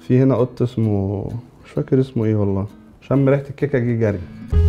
في هنا قط اسمه مش فاكر اسمه ايه والله شم ريحه الكيكه جه جري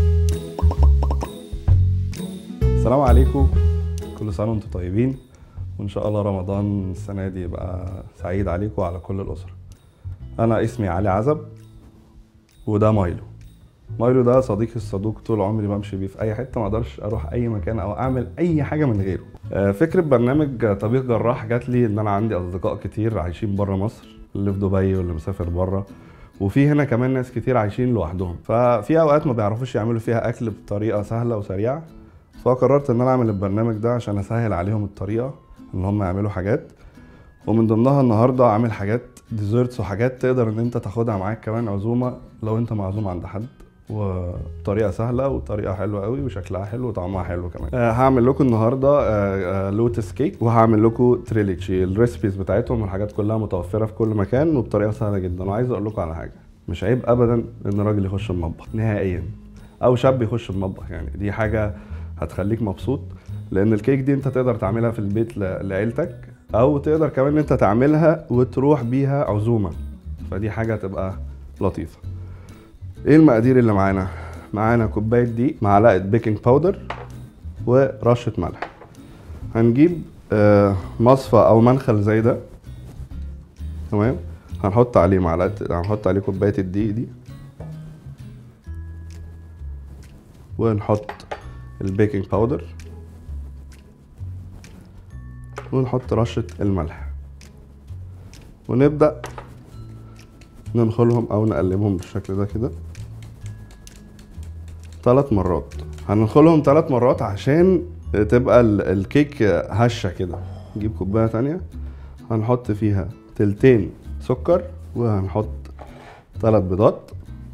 السلام عليكم كل سنه وانتم طيبين وان شاء الله رمضان السنه دي يبقى سعيد عليكم وعلى كل الاسره انا اسمي علي عزب وده مايلو مايلو ده صديقي الصدوق طول عمري بمشي بيه في اي حته ما اقدرش اروح اي مكان او اعمل اي حاجه من غيره آه، فكره برنامج طبيب جراح جات لي ان انا عندي اصدقاء كتير عايشين بره مصر اللي في دبي واللي مسافر بره وفي هنا كمان ناس كتير عايشين لوحدهم ففي اوقات ما بيعرفوش يعملوا فيها اكل بطريقه سهله وسريعه فقررت ان انا اعمل البرنامج ده عشان اسهل عليهم الطريقه ان هم يعملوا حاجات ومن ضمنها النهارده عامل حاجات ديزرتس وحاجات تقدر ان انت تاخدها معاك كمان عزومه لو انت معزوم عند حد وبطريقه سهله وطريقه حلوه قوي وشكلها حلو وطعمها حلو كمان أه هعمل لكم النهارده أه أه لوتس كيك وهعمل لكم تريليتشي الريسبيز بتاعتهم والحاجات كلها متوفره في كل مكان وبطريقه سهله جدا وعايز اقول لكم على حاجه مش عيب ابدا ان راجل يخش المطبخ نهائيا او شاب يخش المطبخ يعني دي حاجه هتخليك مبسوط لان الكيك دي انت تقدر تعملها في البيت ل- لعيلتك او تقدر كمان ان انت تعملها وتروح بيها عزومه فدي حاجه هتبقى لطيفه ايه المقادير اللي معانا معانا كوبايه دقيق معلقه بيكنج باودر ورشه ملح هنجيب آه، مصفى او منخل زي ده تمام هنحط عليه معلقه هنحط عليه كوبايه الدقيق دي ونحط البيكنج باودر ونحط رشة الملح ونبدأ ننخلهم أو نقلبهم بالشكل ده كده ثلاث مرات هننخلهم ثلاث مرات عشان تبقى ال- الكيك هشة كده نجيب كوباية تانية هنحط فيها تلتين سكر وهنحط ثلاث بيضات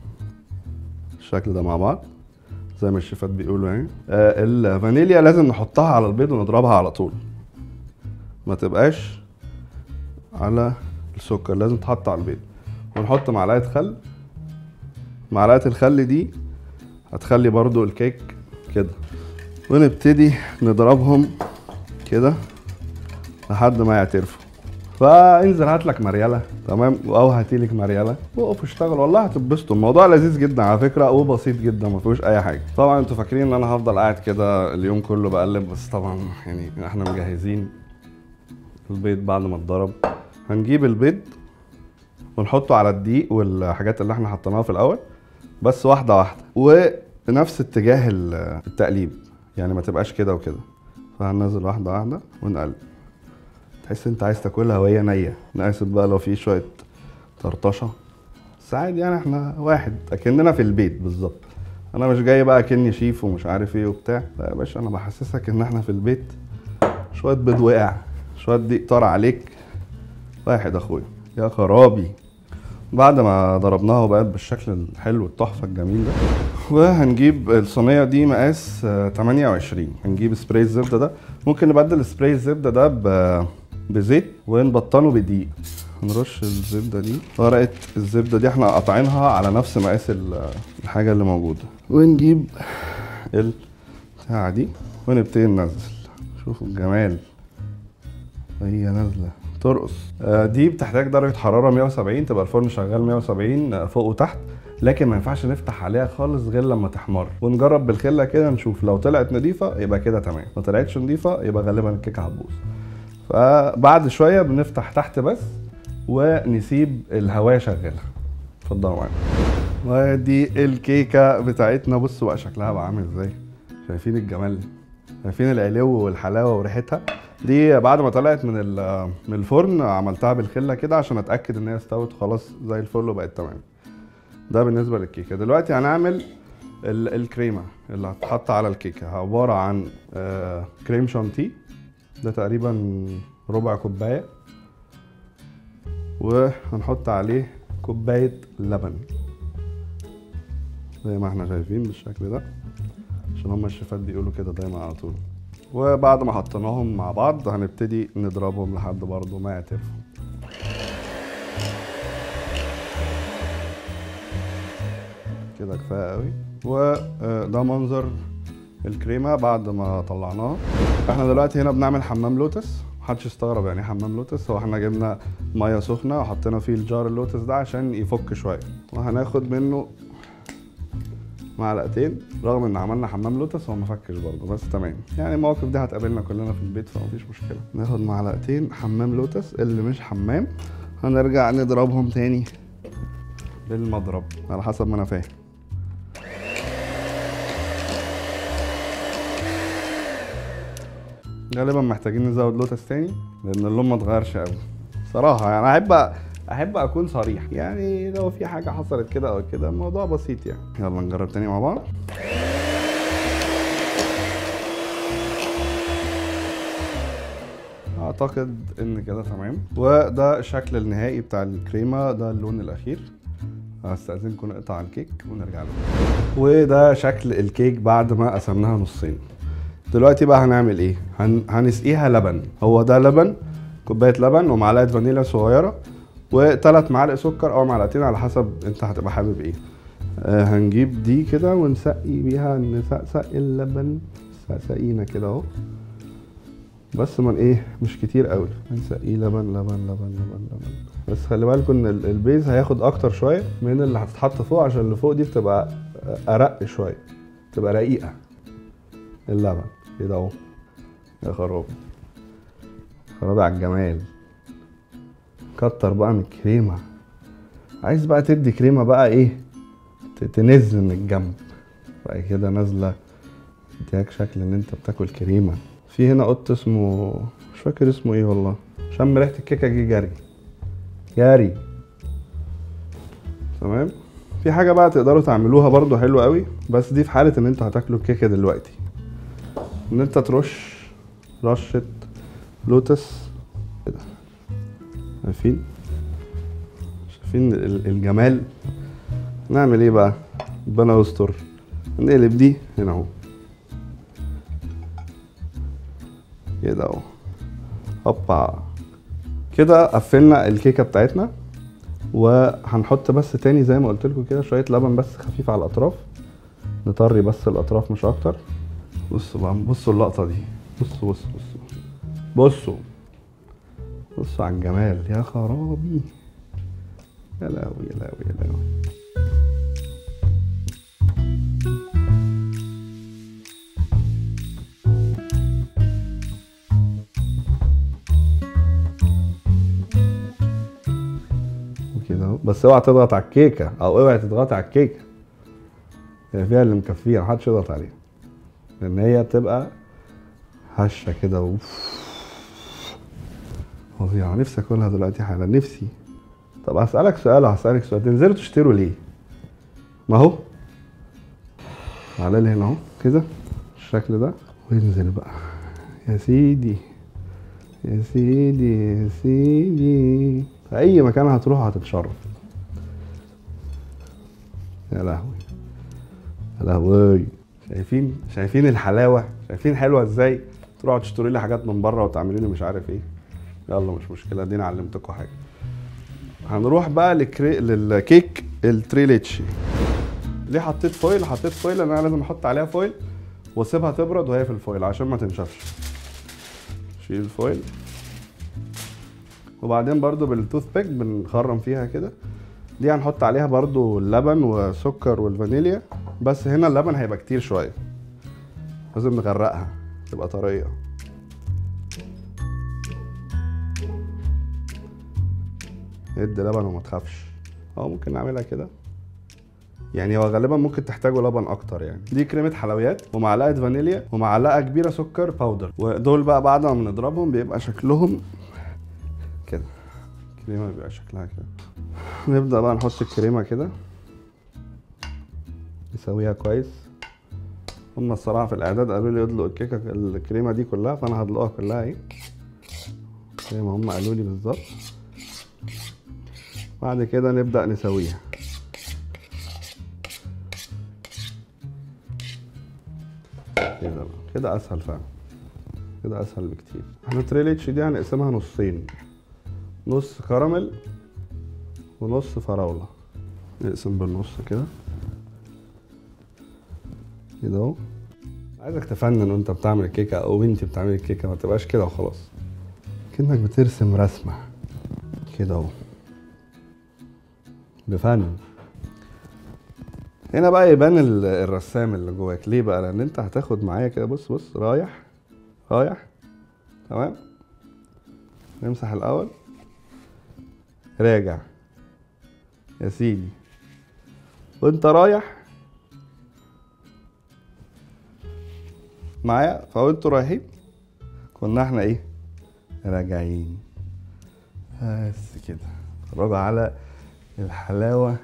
بالشكل ده مع بعض زي ما الشيفات بيقولوا يعني آه الفانيليا لازم نحطها على البيض ونضربها على طول ما تبقاش على السكر لازم تحط على البيض ونحط معلقه خل معلقه الخل دي هتخلي برضو الكيك كده ونبتدي نضربهم كده لحد ما يعترفوا فانزل هات لك مرياله تمام او هاتي لك مرياله وقف اشتغل والله هتتبسطوا الموضوع لذيذ جدا على فكره وبسيط جدا ما فيهوش اي حاجه طبعا انتوا فاكرين ان انا هفضل قاعد كده اليوم كله بقلب بس طبعا يعني احنا مجهزين البيض بعد ما اتضرب هنجيب البيض ونحطه على الدقيق والحاجات اللي احنا حطيناها في الاول بس واحده واحده ونفس اتجاه ال- التقليب يعني ما تبقاش كده وكده فهننزل واحده واحده ونقلب تحس انت عايز تاكلها وهي نيه انا اسف بقى لو في شويه طرطشه بس عادي يعني احنا واحد اكننا في البيت بالظبط انا مش جاي بقى كني شيف ومش عارف ايه وبتاع لا يا باشا انا بحسسك ان احنا في البيت شويه بيض وقع شويه دقيق طار عليك واحد اخويا يا خرابي بعد ما ضربناها وبقت بالشكل الحلو التحفه الجميل ده وهنجيب الصينيه دي مقاس آه، 28 هنجيب سبراي الزبده ده ممكن نبدل سبراي الزبده ده ب- بزيت ونبطنه بدقيق هنرش الزبده دي ورقه الزبده دي احنا قاطعينها على نفس مقاس ال- الحاجه اللي موجوده ونجيب البتاعه دي ونبتدي ننزل شوفوا الجمال وهي نازله ترقص آه، دي بتحتاج درجه حراره 170 تبقى الفرن شغال 170 آه، فوق وتحت لكن ما ينفعش نفتح عليها خالص غير لما تحمر ونجرب بالخله كده نشوف لو طلعت نضيفه يبقى كده تمام ما طلعتش نضيفه يبقى غالبا الكيكه هتبوظ فبعد شويه بنفتح تحت بس ونسيب الهواء شغاله اتفضلوا معانا ودي الكيكه بتاعتنا بصوا بقى شكلها بقى عامل ازاي شايفين الجمال شايفين العلو والحلاوه وريحتها دي بعد ما طلعت من ال- من الفرن عملتها بالخله كده عشان اتاكد ان هي استوت خلاص زي الفل وبقت تمام ده بالنسبه للكيكه دلوقتي هنعمل ال- الكريمه اللي هتتحط على الكيكه عباره عن آه، كريم شانتيه ده تقريبا ربع كوبايه وهنحط عليه كوبايه لبن زي ما احنا شايفين بالشكل ده عشان هما الشيفات بيقولوا كده دايما على طول وبعد ما حطيناهم مع بعض هنبتدي نضربهم لحد برضه ما يعترفوا كده كفايه قوي وده منظر الكريمه بعد ما طلعناها احنا دلوقتي هنا بنعمل حمام لوتس محدش يستغرب يعني إيه حمام لوتس هو احنا جبنا ميه سخنه وحطينا فيه الجار اللوتس ده عشان يفك شويه وهناخد منه معلقتين رغم ان عملنا حمام لوتس هو ما فكش برضه بس تمام يعني المواقف دي هتقابلنا كلنا في البيت فمفيش مشكله ناخد معلقتين حمام لوتس اللي مش حمام هنرجع نضربهم تاني بالمضرب على حسب ما انا فاهم غالبا محتاجين نزود لوتس تاني لان اللون ما اتغيرش قوي صراحه يعني احب احب اكون صريح يعني لو في حاجه حصلت كده او كده الموضوع بسيط يعني يلا نجرب تاني مع بعض اعتقد ان كده تمام وده الشكل النهائي بتاع الكريمه ده اللون الاخير هستأذنكم نقطع الكيك ونرجع له وده شكل الكيك بعد ما قسمناها نصين دلوقتي بقى هنعمل ايه هن... هنسقيها لبن هو ده لبن كوبايه لبن ومعلقه فانيليا صغيره وثلاث معالق سكر او معلقتين على حسب انت هتبقى حابب ايه آه هنجيب دي كده ونسقي بيها نسقسق اللبن سقينا كده اهو بس من ايه مش كتير قوي هنسقيه لبن لبن لبن لبن لبن بس خلي بالكم ان ال- البيز هياخد اكتر شويه من اللي هتتحط فوق عشان اللي فوق دي بتبقى ارق شويه تبقى رقيقه اللبن كده اهو يا خرابي خرابي على الجمال كتر بقى من الكريمه عايز بقى تدي كريمه بقى ايه ت- تنزل من الجنب بقى كده نازله تديك شكل ان انت بتاكل كريمه في هنا قط اسمه مش فاكر اسمه ايه والله شم ريحه الكيكه جه جري جري تمام في حاجه بقى تقدروا تعملوها برضو حلو قوي بس دي في حاله ان انتوا هتاكلوا الكيكه دلوقتي ان انت ترش رشه لوتس كده شايفين شايفين ال- الجمال نعمل ايه بقى ربنا يستر نقلب دي هنا اهو كده اهو هوبا كده قفلنا الكيكه بتاعتنا وهنحط بس تاني زي ما قلت لكم كده شويه لبن بس خفيف على الاطراف نطري بس الاطراف مش اكتر بصوا بقى بصوا اللقطه دي بصوا بصوا بصوا بصوا بصوا على الجمال يا خرابي يا لهوي يا لهوي يا لهوي وكده اهو بس اوعى تضغط على الكيكه او اوعى تضغط على الكيكه هي فيها اللي مكفيها محدش يضغط عليها لان هي بتبقى هشه كده و فظيعه نفسي اكلها دلوقتي حالا نفسي طب هسألك سؤال وهسألك سؤال تنزلوا تشتروا ليه؟ ما هو تعالى لي هنا اهو كده الشكل ده وانزل بقى يا سيدي يا سيدي يا سيدي في اي مكان هتروح هتتشرف يا لهوي يا لهوي شايفين شايفين الحلاوه شايفين حلوه ازاي تروحوا تشتروا لي حاجات من بره وتعملوا لي مش عارف ايه يلا مش مشكله ادينا علمتكم حاجه هنروح بقى للكري... للكيك التريليتشي ليه حطيت فويل حطيت فويل لان انا لازم احط عليها فويل واسيبها تبرد وهي في الفويل عشان ما تنشفش شيل الفويل وبعدين برضو بالتوث بيك بنخرم فيها كده دي هنحط عليها برضو اللبن وسكر والفانيليا بس هنا اللبن هيبقى كتير شويه لازم نغرقها تبقى طريه ادي لبن وما تخافش اه ممكن نعملها كده يعني هو غالبا ممكن تحتاجوا لبن اكتر يعني دي كريمه حلويات ومعلقه فانيليا ومعلقه كبيره سكر باودر ودول بقى بعد ما بنضربهم بيبقى شكلهم كده الكريمه بيبقى شكلها كده نبدا بقى نحط الكريمه كده نسويها كويس هم الصراحه في الاعداد قالوا لي ادلق الكيكه الكريمه دي كلها فانا هدلقها كلها اهي زي ما هم قالوا لي بالظبط بعد كده نبدا نسويها كده بقى. كده اسهل فعلا كده اسهل بكتير احنا تريليتش دي هنقسمها نصين نص كراميل ونص فراولة نقسم بالنص كده كده اهو عايزك تفنن وانت بتعمل الكيكة او انت بتعمل الكيكة ما تبقاش كده وخلاص كأنك بترسم رسمة كده اهو بفن هنا بقى يبان ال- الرسام اللي جواك ليه بقى لان انت هتاخد معايا كده بص بص رايح رايح تمام نمسح الاول راجع يا سيدي وانت رايح معايا فوانتوا رايحين كنا احنا ايه راجعين بس كده اتفرجوا على الحلاوة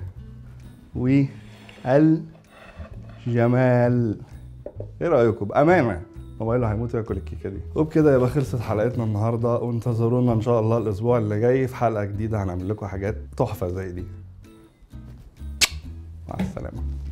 والجمال ايه رأيكم بأمانة موبايله هيموت ياكل الكيكة دي وبكده يبقى خلصت حلقتنا النهاردة وانتظرونا ان شاء الله الاسبوع اللي جاي في حلقة جديدة هنعمل لكم حاجات تحفة زي دي مع السلامة